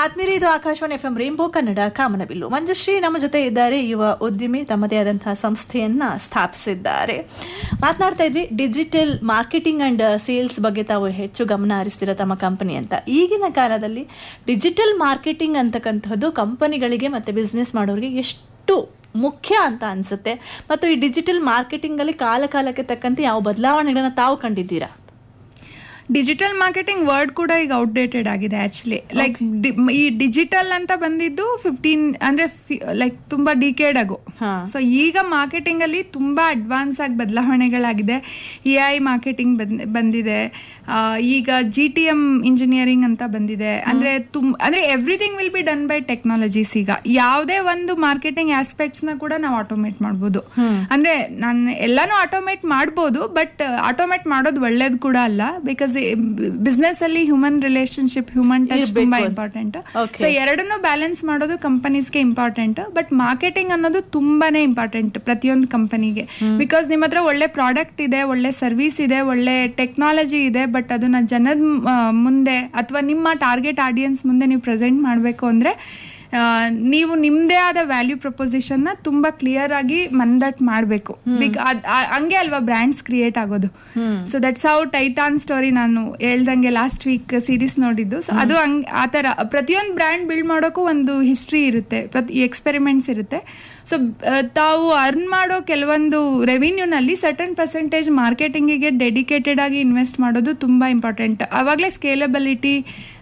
ಆತ್ಮೀರಿ ಇದು Akashvani F M rainbow Kannada ಕಾಮನಬಿಲ್ಲು ಮಂಜುಶ್ರೀ ನಮ್ಮ ಜೊತೆ ಇದ್ದಾರೆ ಯುವ ಉದ್ಯಮಿ ತಮ್ಮದೇ ಆದಂತಹ ಸಂಸ್ಥೆಯನ್ನ ಸ್ಥಾಪಿಸಿದ್ದಾರೆ ಮಾತನಾಡ್ತಾ ಇದ್ವಿ ಡಿಜಿಟಲ್ ಮಾರ್ಕೆಟಿಂಗ್ ಅಂಡ್ ಸೇಲ್ಸ್ ಬಗ್ಗೆ ತಾವು ಹೆಚ್ಚು ಗಮನ ಹರಿಸ್ತಿರೋ ತಮ್ಮ ಕಂಪನಿ ಅಂತ ಈಗಿನ ಕಾಲದಲ್ಲಿ ಡಿಜಿಟಲ್ ಮಾರ್ಕೆಟಿಂಗ್ ಅಂತಕ್ಕಂಥದ್ದು ಕಂಪನಿಗಳಿಗೆ ಮತ್ತೆ ಬಿಸ್ನೆಸ್ ಮಾಡೋರಿಗೆ ಎಷ್ಟು ಮುಖ್ಯ ಅಂತ ಅನ್ಸುತ್ತೆ ಮತ್ತು ಈ ಡಿಜಿಟಲ್ ಮಾರ್ಕೆಟಿಂಗ್ ಅಲ್ಲಿ ಕಾಲ ಕಾಲಕ್ಕೆ ತಕ್ಕಂತೆ ಯಾವ ಬದಲಾವಣೆಗಳನ್ನ ತಾವು ಕಂಡಿದ್ದೀರಾ ಡಿಜಿಟಲ್ ಮಾರ್ಕೆಟಿಂಗ್ ವರ್ಡ್ ಕೂಡ ಈಗ ಔಟ್ಡೇಟೆಡ್ ಆಗಿದೆ ಆಕ್ಚುಲಿ ಲೈಕ್ ಈ ಡಿಜಿಟಲ್ ಅಂತ ಬಂದಿದ್ದು ಫಿಫ್ಟೀನ್ ಅಂದ್ರೆ ಲೈಕ್ ತುಂಬಾ ಡಿಕೇಡ್ ಆಗು ಹಾ. ಸೊ ಈಗ ಮಾರ್ಕೆಟಿಂಗ್ ಅಲ್ಲಿ ತುಂಬಾ ಅಡ್ವಾನ್ಸ್ ಆಗಿ ಬದಲಾವಣೆಗಳಾಗಿದೆ ಎ ಐ ಮಾರ್ಕೆಟಿಂಗ್ ಬಂದಿದೆ ಆ, ಈಗ ಜಿ ಟಿ ಎಂ ಇಂಜಿನಿಯರಿಂಗ್ ಅಂತ ಬಂದಿದೆ ಅಂದ್ರೆ ತುಮ್ ಅಂದ್ರೆ everything will be done by technologies ಈಗ ಯಾವುದೇ ಒಂದು ಮಾರ್ಕೆಟಿಂಗ್ ಆಸ್ಪೆಕ್ಟ್ಸ್ ನ ಕೂಡ ನಾವು ಆಟೋಮೇಟ್ ಮಾಡ್ಬೋದು ಅಂದ್ರೆ ನಾನು ಎಲ್ಲಾನು ಆಟೋಮೇಟ್ ಮಾಡ್ಬೋದು ಬಟ್ ಆಟೋಮೇಟ್ ಮಾಡೋದು ಒಳ್ಳೇದು ಕೂಡ ಅಲ್ಲ ಬಿಕಾಸ್ ಬಿಸ್ನೆಸ್ ಅಲ್ಲಿ ಹ್ಯೂಮನ್ ರಿಲೇಶನ್ಶಿಪ್ ಹ್ಯೂಮನ್ ಟಚ್ ಇರ್ಬೇಕು ತುಂಬಾ ಅಂತ. Important Okay. ಸೊ ಎರಡನ್ನೂ ಬ್ಯಾಲೆನ್ಸ್ ಮಾಡೋದು ಕಂಪನೀಸ್ಗೆ ಇಂಪಾರ್ಟೆಂಟ್ ಬಟ್ ಮಾರ್ಕೆಟಿಂಗ್ ಅನ್ನೋದು ತುಂಬಾನೇ ಇಂಪಾರ್ಟೆಂಟ್ ಪ್ರತಿಯೊಂದು ಕಂಪನಿಗೆ ಬಿಕಾಸ್ ನಿಮ್ಮ ಹತ್ರ ಒಳ್ಳೆ ಪ್ರಾಡಕ್ಟ್ ಇದೆ ಒಳ್ಳೆ ಸರ್ವಿಸ್ ಇದೆ ಒಳ್ಳೆ ಟೆಕ್ನಾಲಜಿ ಇದೆ ಬಟ್ ಅದನ್ನ ಜನದ ಮುಂದೆ ಅಥವಾ ನಿಮ್ಮ ಟಾರ್ಗೆಟ್ ಆಡಿಯನ್ಸ್ ಮುಂದೆ ನೀವು ಪ್ರೆಸೆಂಟ್ ಮಾಡಬೇಕು ಅಂದ್ರೆ ಆ, ನೀವು ನಿಮ್ದೇ ಆದ ವ್ಯಾಲ್ಯೂ ಪ್ರಪೋಸಿಷನ್ ನ ತುಂಬಾ ಕ್ಲಿಯರ್ ಆಗಿ ಮನ್ದಟ್ ಮಾಡಬೇಕು ಹಂಗೆ ಅಲ್ವಾ ಬ್ರ್ಯಾಂಡ್ಸ್ ಕ್ರಿಯೇಟ್ ಆಗೋದು so that's how Titan story ನಾನು ಹೇಳ್ದಂಗೆ ಲಾಸ್ಟ್ ವೀಕ್ ಸೀರೀಸ್ ನೋಡಿದ್ದು ಸೊ ಅದು ಹಂಗ್ ಆ ಥರ ಪ್ರತಿಯೊಂದು ಬ್ರ್ಯಾಂಡ್ ಬಿಲ್ಡ್ ಮಾಡೋಕ್ಕೂ ಒಂದು ಹಿಸ್ಟ್ರಿ ಇರುತ್ತೆ ಪ್ರತಿ ಎಕ್ಸ್ಪೆರಿಮೆಂಟ್ಸ್ ಇರುತ್ತೆ ಸೊ ತಾವು ಅರ್ನ್ ಮಾಡೋ ಕೆಲವೊಂದು ರೆವಿನ್ಯೂನಲ್ಲಿ ಸರ್ಟನ್ ಪರ್ಸೆಂಟೇಜ್ ಮಾರ್ಕೆಟಿಂಗಿಗೆ ಡೆಡಿಕೇಟೆಡ್ ಆಗಿ ಇನ್ವೆಸ್ಟ್ ಮಾಡೋದು ತುಂಬಾ ಇಂಪಾರ್ಟೆಂಟ್ ಆವಾಗಲೇ ಸ್ಕೇಲಬಿಲಿಟಿ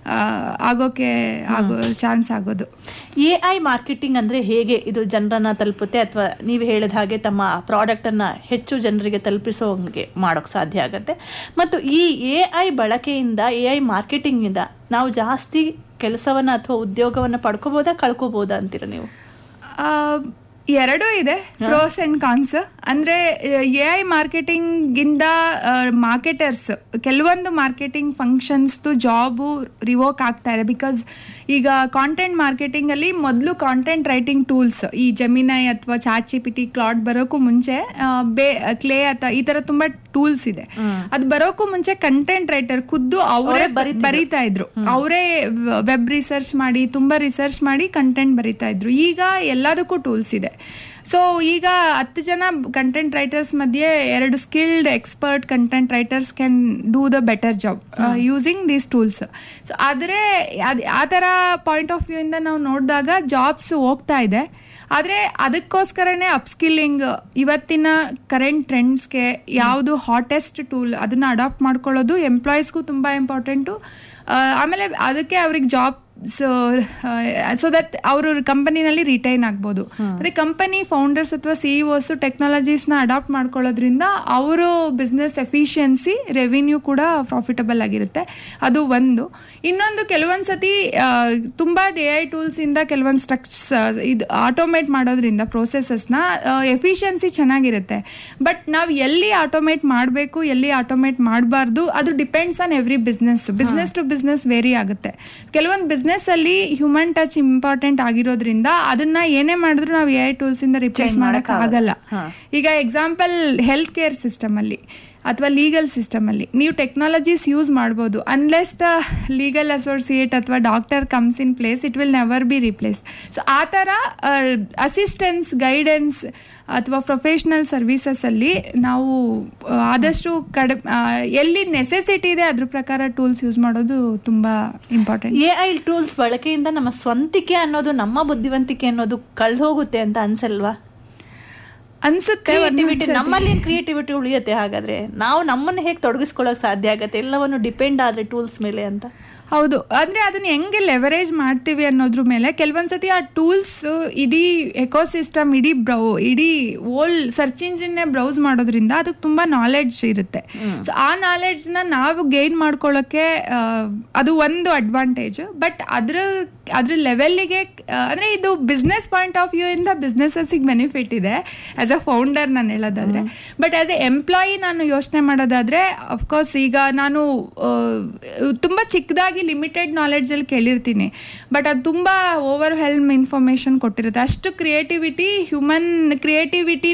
ಆಗೋಕೆ ಆಗೋ ಚಾನ್ಸ್ ಆಗೋದು ಎ ಐ ಮಾರ್ಕೆಟಿಂಗ್ ಅಂದ್ರೆ ಹೇಗೆ ಇದು ಜನರನ್ನ ತಲುಪುತ್ತೆ ಅಥವಾ ನೀವು ಹೇಳಿದ ಹಾಗೆ ತಮ್ಮ ಪ್ರಾಡಕ್ಟ್ ಅನ್ನ ಹೆಚ್ಚು ಜನರಿಗೆ ತಲುಪಿಸೋಂಗೆ ಮಾಡೋಕ್ ಸಾಧ್ಯ ಆಗುತ್ತೆ ಮತ್ತು ಈ ಎ ಐ ಬಳಕೆಯಿಂದ ಎ ಐ ಮಾರ್ಕೆಟಿಂಗ್ ಇಂದ ನಾವು ಜಾಸ್ತಿ ಕೆಲಸವನ್ನ ಅಥವಾ ಉದ್ಯೋಗವನ್ನ ಪಡ್ಕೋಬೋದಾ ಕಳ್ಕೋಬೋದಾ ಅಂತೀರ ನೀವು ಆ, ಎರಡೂ ಇದೆ ಪ್ರೋಸ್ ಅಂಡ್ ಕಾನ್ಸ್ ಅಂದ್ರೆ ಎ ಐ ಮಾರ್ಕೆಟಿಂಗ್ ಇಂದ ಮಾರ್ಕೆಟರ್ಸ್ ಕೆಲವೊಂದು ಮಾರ್ಕೆಟಿಂಗ್ ಫಂಕ್ಷನ್ಸ್ ಜಾಬು ರಿವೋಕ್ ಆಗ್ತಾ ಇದೆ ಬಿಕಾಸ್ ಈಗ ಕಾಂಟೆಂಟ್ ಮಾರ್ಕೆಟಿಂಗ್ ಅಲ್ಲಿ ಮೊದಲು ಕಾಂಟೆಂಟ್ ರೈಟಿಂಗ್ ಟೂಲ್ಸ್ ಈ ಜಮಿನೈ ಅಥವಾ Chat G P T Claude ಬರೋಕ್ಕೂ ಮುಂಚೆ ಆ, ಬೇ ಕ್ಲೇ ಅಥವಾ ಈ ತರ ತುಂಬಾ ಟೂಲ್ಸ್ ಇದೆ ಅದು ಬರೋಕ್ಕೂ ಮುಂಚೆ ಕಂಟೆಂಟ್ ರೈಟರ್ ಖುದ್ದು ಅವರೇ ಬರೀತಾ ಇದ್ರು ಅವರೇ ವೆಬ್ ರಿಸರ್ಚ್ ಮಾಡಿ ತುಂಬಾ ರಿಸರ್ಚ್ ಮಾಡಿ ಕಂಟೆಂಟ್ ಬರೀತಾ ಇದ್ರು ಈಗ ಎಲ್ಲದಕ್ಕೂ ಟೂಲ್ಸ್ ಇದೆ ಸೊ ಈಗ ಹತ್ತು ಜನ ಕಂಟೆಂಟ್ ರೈಟರ್ಸ್ ಮಧ್ಯೆ ಎರಡು skilled expert content writers can do the better job using these tools so ಆದರೆ ಅದು ಆ ಥರ ಪಾಯಿಂಟ್ ಆಫ್ ವ್ಯೂ ಇಂದ ನಾವು ನೋಡಿದಾಗ ಜಾಬ್ಸ್ ಹೋಗ್ತಾ ಇದೆ ಆದರೆ ಅದಕ್ಕೋಸ್ಕರನೇ ಅಪ್ಸ್ಕಿಲ್ಲಿಂಗ್ ಇವತ್ತಿನ ಕರೆಂಟ್ ಟ್ರೆಂಡ್ಸ್ಗೆ ಯಾವುದು ಹಾಟೆಸ್ಟ್ ಟೂಲ್ ಅದನ್ನು ಅಡಾಪ್ಟ್ ಮಾಡ್ಕೊಳ್ಳೋದು ಎಂಪ್ಲಾಯೀಸ್ಗೂ ತುಂಬ ಇಂಪಾರ್ಟೆಂಟು ಆಮೇಲೆ ಅದಕ್ಕೆ ಅವ್ರಿಗೆ ಜಾಬ್ ಸೊ ಸೊ ದಟ್ ಅವರು ಕಂಪನಿನಲ್ಲಿ ರಿಟೈನ್ ಆಗ್ಬೋದು ಮತ್ತೆ ಕಂಪನಿ ಫೌಂಡರ್ಸ್ ಅಥವಾ ಸಿಇಒಸ್ ಟೆಕ್ನಾಲಜೀಸ್ನ ಅಡಾಪ್ಟ್ ಮಾಡ್ಕೊಳ್ಳೋದ್ರಿಂದ ಅವರು ಬಿಸ್ನೆಸ್ ಎಫಿಷಿಯನ್ಸಿ ರೆವಿನ್ಯೂ ಕೂಡ ಪ್ರಾಫಿಟಬಲ್ ಆಗಿರುತ್ತೆ ಅದು ಒಂದು ಇನ್ನೊಂದು ಕೆಲವೊಂದು ಸತಿ ಆ, ತುಂಬಾ ಡಿ ಐ ಟೂಲ್ಸ್ ಇಂದ ಕೆಲವೊಂದು ಸ್ಟ್ರಕ್ಸ್ ಇದು ಆಟೋಮೇಟ್ ಮಾಡೋದ್ರಿಂದ ಪ್ರೋಸೆಸಸ್ನ ಎಫಿಷಿಯನ್ಸಿ ಚೆನ್ನಾಗಿರುತ್ತೆ ಬಟ್ ನಾವು ಎಲ್ಲಿ ಆಟೋಮೇಟ್ ಮಾಡಬೇಕು ಎಲ್ಲಿ ಆಟೋಮೇಟ್ ಮಾಡಬಾರ್ದು ಅದು depends on every business business to business vary ಆಗುತ್ತೆ ಕೆಲವೊಂದು ಬಿಸ್ನೆಸ್ ಅಲ್ಲಿ ಹ್ಯೂಮನ್ ಟಚ್ ಇಂಪಾರ್ಟೆಂಟ್ ಆಗಿರೋದ್ರಿಂದ ಅದನ್ನ ಏನೇ ಮಾಡಿದ್ರು ನಾವು ಎ ಐ ಟೂಲ್ಸ್ ಇಂದ ರಿಪ್ಲೇಸ್ ಮಾಡಕ್ ಆಗಲ್ಲ ಈಗ ಎಕ್ಸಾಂಪಲ್ ಹೆಲ್ತ್ ಕೇರ್ ಸಿಸ್ಟಮ್ ಅಲ್ಲಿ ಅಥವಾ ಲೀಗಲ್ ಸಿಸ್ಟಮ್ ಅಲ್ಲಿ ನೀವು ಟೆಕ್ನಾಲಜೀಸ್ ಯೂಸ್ ಮಾಡ್ಬೋದು ಅನ್ಲೆಸ್ ದ ಲೀಗಲ್ ಅಸೋಸಿಯೇಟ್ ಅಥವಾ doctor comes in place it will never be replace so ಆ ಥರ ಅಸಿಸ್ಟೆನ್ಸ್ ಗೈಡೆನ್ಸ್ ಅಥವಾ ಪ್ರೊಫೆಷ್ನಲ್ ಸರ್ವಿಸಸ್ ಅಲ್ಲಿ ನಾವು ಆ, ಆದಷ್ಟು ಕಡೆ ಆ, ಎಲ್ಲಿ ನೆಸೆಸಿಟಿ ಇದೆ ಅದ್ರ ಪ್ರಕಾರ ಟೂಲ್ಸ್ ಯೂಸ್ ಮಾಡೋದು ತುಂಬಾ ಇಂಪಾರ್ಟೆಂಟ್ ಎ ಐ ಟೂಲ್ಸ್ ಬಳಕೆಯಿಂದ ನಮ್ಮ ಸ್ವಂತಿಕೆ ಅನ್ನೋದು ನಮ್ಮ ಬುದ್ಧಿವಂತಿಕೆ ಅನ್ನೋದು ಕಳ್ದು ಹೋಗುತ್ತೆ ಅಂತ ಅನ್ಸಲ್ವಾ ಅನ್ಸುತ್ತೆ ಕ್ರಿಯೇಟಿವಿಟಿ ನಮ್ಮಲ್ಲಿ ಕ್ರಿಯೇಟಿವಿಟಿ ಉಳಿಯುತ್ತೆ ಹಾಗಾದ್ರೆ ನಾವು ನಮ್ಮನ್ನ ಹೇಗೆ ತೊಡಗಿಸ್ಕೊಳ್ಳೋಕೆ ಸಾಧ್ಯ ಆಗುತ್ತೆ ಎಲ್ಲವನ್ನು ಡಿಪೆಂಡ್ ಆದ್ರೆ ಟೂಲ್ಸ್ ಮೇಲೆ ಅಂತ ಹೌದು ಅಂದ್ರೆ ಅದನ್ನ ಹೆಂಗೆ ಲೆವರೇಜ್ ಮಾಡ್ತೀವಿ ಅನ್ನೋದ್ರ ಮೇಲೆ ಕೆಲವೊಂದ್ಸತಿ ಆ ಟೂಲ್ಸ್ ಇಡೀ ಎಕೋಸಿಸ್ಟಮ್ ಇಡೀ ಬ್ರೌ ಇಡೀ ಓಲ್ ಸರ್ಚ್ ಇಂಜಿನ್ ಬ್ರೌಸ್ ಮಾಡೋದ್ರಿಂದ ಅದಕ್ಕೆ ತುಂಬಾ ನಾಲೆಡ್ಜ್ ಇರುತ್ತೆ ಸೊ ಆ ನಾಲೆಡ್ಜ್ ನ ನಾವು ಗೈನ್ ಮಾಡ್ಕೊಳ್ಳೋಕೆ ಆ, ಅದು ಒಂದು ಅಡ್ವಾಂಟೇಜ್ ಬಟ್ ಅದ್ರ ಅದ್ರ ಲೆವೆಲ್ಗೆ ಅಂದ್ರೆ ಇದು ಬಿಸ್ನೆಸ್ ಪಾಯಿಂಟ್ ಆಫ್ ವ್ಯೂ ಇಂದ ಬಿಸ್ನೆಸಸ್ಗೆ ಬೆನಿಫಿಟ್ ಇದೆ ಆಸ್ ಅ ಫೌಂಡರ್ ನಾನು ಹೇಳೋದಾದ್ರೆ ಬಟ್ ಆಸ್ ಎ ಎಂಪ್ಲಾಯಿ ನಾನು ಯೋಚನೆ ಮಾಡೋದಾದ್ರೆ ಅಫ್ಕೋರ್ಸ್ ಈಗ ನಾನು ಆ, ತುಂಬಾ ಚಿಕ್ಕದಾಗಿ ಲಿಮಿಟೆಡ್ ನಾಲೆಡ್ಜಲ್ಲಿ ಕೇಳಿರ್ತೀನಿ ಬಟ್ ಅದು ತುಂಬಾ ಓವರ್ ಹೆಲ್ಮ್ ಇನ್ಫಾರ್ಮೇಶನ್ ಕೊಟ್ಟಿರುತ್ತೆ ಅಷ್ಟು ಕ್ರಿಯೇಟಿವಿಟಿ ಹ್ಯೂಮನ್ ಕ್ರಿಯೇಟಿವಿಟಿ